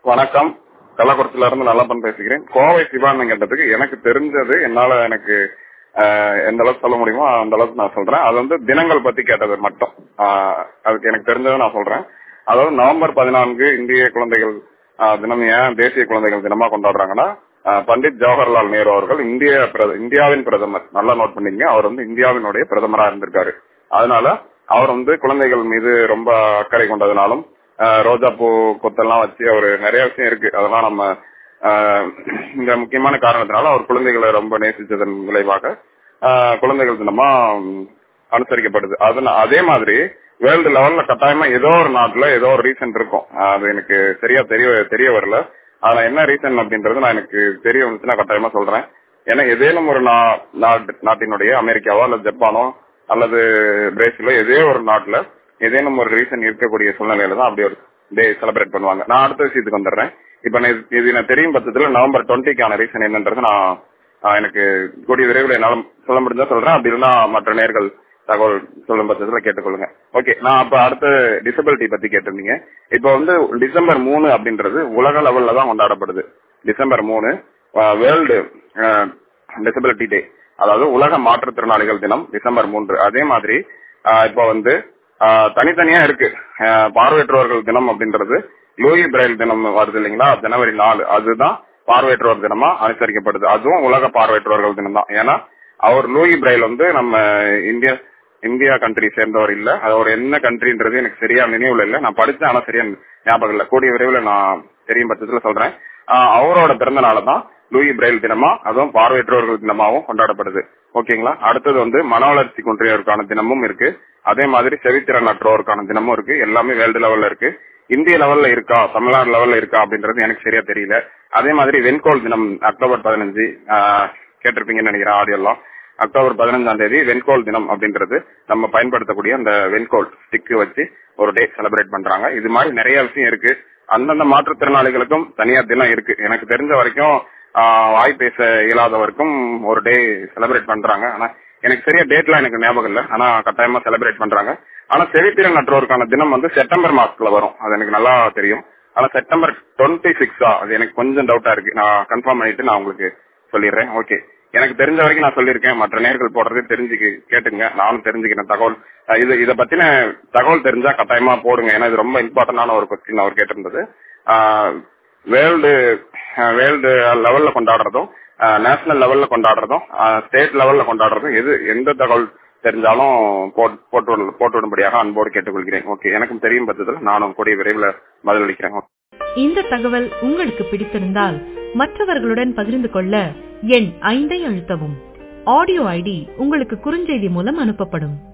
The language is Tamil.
வணக்கம் கள்ளக்குறிச்சியில இருந்து நல்லப்பன் பேசுகிறேன் கோவை சிவானந்தம் கேட்டதுக்கு எனக்கு தெரிஞ்சது என்னால எனக்கு ஆஹ், எந்த அளவுக்கு சொல்ல முடியுமோ அந்த அளவுக்கு நான் சொல்றேன் அது வந்து தினங்கள் பத்தி கேட்டது மட்டும் ஆஹ், அதுக்கு எனக்கு தெரிஞ்சதை நான் சொல்றேன் அதாவது நவம்பர் பதினான்கு இந்திய குழந்தைகள் ஆஹ், தினம் ஏன் தேசிய குழந்தைகள் தினமா கொண்டாடுறாங்கன்னா ஆஹ், பண்டிட் ஜவஹர்லால் நேரு அவர்கள் இந்திய பிரத- இந்தியாவின் பிரதமர் நல்லா நோட் பண்ணீங்க அவர் வந்து இந்தியாவினுடைய பிரதமரா இருந்திருக்காரு அதனால அவர் வந்து குழந்தைகள் மீது ரொம்ப அக்கறை கொண்டதுனாலும் ஆஹ், ரோஜா பூ கொத்தெல்லாம் வச்சு அவர் நிறைய விஷயம் இருக்கு அதெல்லாம் நம்ம ஆஹ், இந்த முக்கியமான காரணத்தினால அவர் குழந்தைகளை ரொம்ப நேசிச்சதன் விளைவாக ஆஹ், குழந்தைகள் தினமா ம், அனுசரிக்கப்படுது அது அதே மாதிரி வேர்ல்டு லெவல்ல கட்டாயமா ஏதோ ஒரு நாட்டுல ஏதோ ஒரு ரீசன் இருக்கும் ஆஹ், அது எனக்கு சரியா தெரிய தெரிய வரல ஆனா என்ன ரீசன் அப்படின்றது நான் எனக்கு தெரிய வந்துச்சுன்னா கட்டாயமா சொல்றேன் ஏன்னா ஏதேனும் ஒரு நா- நாட்டு- நாட்டினுடைய அமெரிக்காவோ அல்லது ஜப்பானோ அல்லது பிரேசிலோ ஏதோ ஒரு நாட்டுல ஏதேனும் ஒரு ரீசன் இருக்கக்கூடிய சூழ்நிலையில தான் அப்படி ஒரு டே செலிப்ரேட் பண்ணுவாங்க நான் அடுத்த விஷயத்துக்கு வந்துடுறேன் இப்ப நான் இது- இது எனக்கு தெரியும் பட்சத்துல நவம்பர் டுவெண்ட்டிக்கான ரீசன் என்னன்றது நான் ஆஹ், எனக்கு கூடிய விரைவில் என்னால சொல்ல முடிஞ்சா சொல்றேன் அப்படி இல்லைன்னா மற்ற நேர்கள் தகவல் சொல்லும் பட்சத்துல கேட்டுக்கொள்ளுங்க ஓகே நான் அப்ப அடுத்த டிசபிலிட்டி பத்தி கேட்டிருந்தீங்க இப்ப வந்து டிசம்பர் மூணு அப்படின்றது உலக லெவல்ல தான் கொண்டாடப்படுது டிசம்பர் மூணு வேர்ல்டு டிசபிலிட்டி டே அதாவது உலக மாற்றுத்திறனாளிகள் தினம் டிசம்பர் மூன்று அதே மாதிரி ஆஹ், இப்ப வந்து ஆஹ், தனித்தனியா இருக்கு ஆஹ், பார்வையற்றோர்கள் தினம் அப்படின்றது லூயி பிரைல் தினம் வருது இல்லைங்களா ஜனவரி நாலு அதுதான் பார்வையற்றோர் தினமா அனுசரிக்கப்படுது அதுவும் உலக பார்வையற்றோர்கள் தினம் தான் ஏன்னா அவர் லூயி பிரைல் வந்து நம்ம இந்தியா இந்தியா கண்ட்ரி சேர்ந்தவர் இல்ல அதோட என்ன கண்ட்ரின்றது எனக்கு சரியா நினைவுல இல்ல நான் படிச்சேன் ஆனா சரியா ஞாபகம் இல்ல கூடிய விரைவில் நான் தெரியும் பட்சத்துல சொல்றேன் ஆஹ் அவரோட பிறந்த நாள தான் லூயி பிரைல் தினமா அதுவும் பார்வையற்றோர்கள் தினமாவும் கொண்டாடப்படுது ஓகேங்களா அடுத்தது வந்து மன வளர்ச்சி குன்றியோருக்கான தினமும் இருக்கு அதே மாதிரி செவித்திறன் அற்றோருக்கான தினமும் இருக்கு எல்லாமே வேர்ல்டு லெவல்ல இருக்கு இந்திய லெவல்ல இருக்கா தமிழ்நாடு லெவல்ல இருக்கா அப்படின்றது எனக்கு சரியா தெரியல அதே மாதிரி வெண்கோல் தினம் அக்டோபர் பதினஞ்சு ஆஹ், கேட்டிருப்பீங்கன்னு நினைக்கிறேன் ஆடியோ எல்லாம் அக்டோபர் பதினஞ்சாம் தேதி வெண்கோல் தினம் அப்படின்றது நம்ம பயன்படுத்தக்கூடிய அந்த வெண்கோல் ஸ்டிக் வச்சு ஒரு டே செலிப்ரேட் பண்றாங்க இது மாதிரி நிறைய விஷயம் இருக்கு அந்தந்த மாற்றுத்திறனாளிகளுக்கும் தனியா தினம் இருக்கு எனக்கு தெரிஞ்ச வரைக்கும் ஆஹ், வாய் பேச இயலாதவருக்கும் ஒரு டே செலிப்ரேட் பண்றாங்க ஆனா எனக்கு சரியா டேட்லாம் எனக்கு ஞாபகம் இல்ல ஆனா கட்டாயமா செலிப்ரேட் பண்றாங்க ஆனா செவித்திறன் அற்றோருக்கான தினம் வந்து செப்டம்பர் மாசத்துல வரும் அது எனக்கு நல்லா தெரியும் ஆனா செப்டம்பர் டுவெண்ட்டி சிக்ஸா அது எனக்கு கொஞ்சம் டவுட்டா இருக்கு நான் கன்ஃபார்ம் பண்ணிட்டு நான் உங்களுக்கு சொல்லிடுறேன் ஓகே எனக்கு தெரிஞ்ச வரைக்கும் நான் சொல்லியிருக்கேன் மற்ற நேர்கள் போடுறது தெரிஞ்சுக்க கேட்டுங்க நானும் தெரிஞ்சுக்கிறேன் தகவல் அஹ் இது இதை பத்தின தகவல் தெரிஞ்சா கட்டாயமா போடுங்க ஏன்னா இது ரொம்ப இம்பார்ட்டன்டான ஒரு கொஸ்டின் அவர் கேட்டிருந்தது வேர்ல்டு வேர்ல்டு லெவல்ல கொண்டாடுறதும் நேஷனல் லெவல்ல கொண்டாடுறதும் ஸ்டேட் லெவல்ல கொண்டாடுறதும் எது எந்த தகவல் தெரிஞ்சாலும் போட்- போட்டு விடு- போட்டு விடும்படியாக அன்போடு கேட்டுக்கொள்கிறேன் ஓகே எனக்கும் தெரியும் பட்சத்தில் நானும் கூடிய விரைவில் பதிலளிக்கிறேன் இந்த தகவல் உங்களுக்கு பிடித்திருந்தால் மற்றவர்களுடன் பகிர்ந்து கொள்ள எண் ஐந்தை அழுத்தவும் ஆடியோ ஐடி உங்களுக்கு குறுஞ்செய்தி மூலம் அனுப்பப்படும்